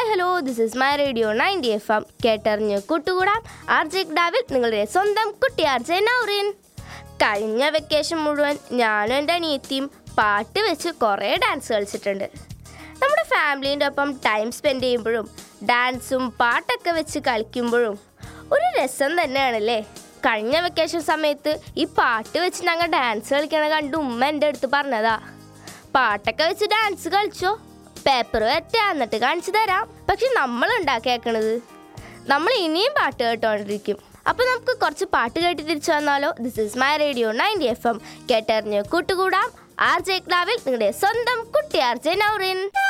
hi hello this is my radio ninety F M കേട്ടറിഞ്ഞ് കൂട്ടുകൂടാം R J ഡാവിൽ നിങ്ങളുടെ സ്വന്തം കുട്ടി ആർ ജെ നൗറിൻ കഴിഞ്ഞ വെക്കേഷൻ മുഴുവൻ ഞാനും എൻ്റെ അനിയത്തിയും പാട്ട് വെച്ച് കുറേ ഡാൻസ് കളിച്ചിട്ടുണ്ട് നമ്മുടെ ഫാമിലീൻ്റെ ഒപ്പം ടൈം സ്പെൻഡ് ചെയ്യുമ്പോഴും ഡാൻസും പാട്ടൊക്കെ വെച്ച് കളിക്കുമ്പോഴും ഒരു രസം തന്നെയാണല്ലേ കഴിഞ്ഞ വെക്കേഷൻ സമയത്ത് ഈ പാട്ട് വെച്ച് ഞങ്ങൾ ഡാൻസ് കളിക്കണ കണ്ട് ഉമ്മ എൻ്റെ അടുത്ത് പറഞ്ഞതാ പാട്ടൊക്കെ വെച്ച് ഡാൻസ് കളിച്ചോ പേപ്പർ വരട്ടെ എന്നിട്ട് കാണിച്ചു തരാം പക്ഷെ നമ്മൾ ഉണ്ടാക്കിയേക്കണത് നമ്മൾ ഇനിയും പാട്ട് കേട്ടോണ്ടിരിക്കും അപ്പൊ നമുക്ക് കുറച്ച് പാട്ട് കേട്ട് തിരിച്ചു വന്നാലോ this is my radio ninety F M കേട്ടറിഞ്ഞ് കൂട്ടുകൂടാം ആർ ജെ ക്ലാവിൽ നിങ്ങളുടെ സ്വന്തം കുട്ടി ആർ ജെ നൗറിൻ